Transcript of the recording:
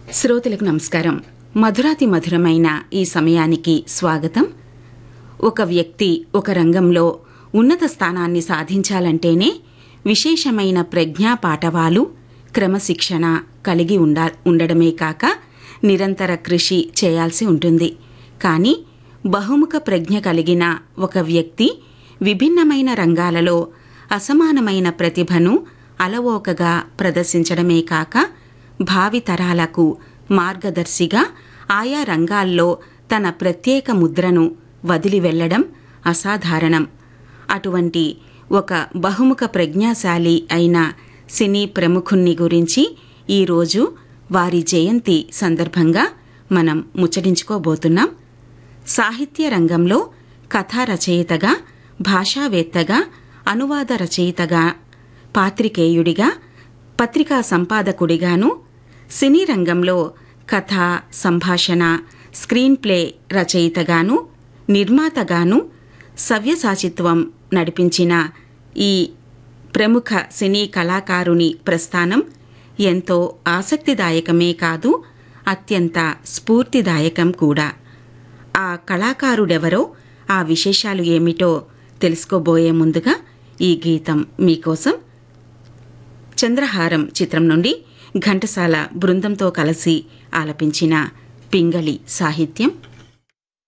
శ్రోతలకు నమస్కారం మధురాతి మధురమైన ఈ సమయానికి స్వాగతం ఒక వ్యక్తి ఒక రంగంలో ఉన్నత స్థానాన్ని సాధించాలంటేనే విశేషమైన ప్రజ్ఞా పాఠవాలు క్రమశిక్షణ కలిగి ఉండా ఉండడమే కాక నిరంతర కృషి చేయాల్సి ఉంటుంది కానీ బహుముఖ ప్రజ్ఞ కలిగిన ఒక వ్యక్తి విభిన్నమైన రంగాలలో అసమానమైన ప్రతిభను అలవోకగా ప్రదర్శించడమే కాక భావితరాలకు మార్గదర్శిగా ఆయా రంగాల్లో తన ప్రత్యేక ముద్రను వదిలి వెళ్లడం అసాధారణం అటువంటి ఒక బహుముఖ ప్రజ్ఞాశాలి అయిన సినీ ప్రముఖుణ్ణి గురించి ఈరోజు వారి జయంతి సందర్భంగా మనం ముచ్చటించుకోబోతున్నాం సాహిత్య రంగంలో కథా రచయితగా భాషావేత్తగా అనువాద రచయితగా పాత్రికేయుడిగా పత్రికా సంపాదకుడిగాను సినీ రంగంలో కథ సంభాషణ స్క్రీన్ ప్లే రచయితగాను నిర్మాతగాను సవ్యసాచిత్వం నడిపించిన ఈ ప్రముఖ సినీ కళాకారుని ప్రస్థానం ఎంతో ఆసక్తిదాయకమే కాదు అత్యంత స్ఫూర్తిదాయకం కూడా ఆ కళాకారుడెవరో ఆ విశేషాలు ఏమిటో తెలుసుకోబోయే ముందుగా ఈ గీతం మీకోసం చంద్రహారం చిత్రం నుండి ఘంటసాల బృందంతో కలిసి ఆలపించిన పింగళి సాహిత్యం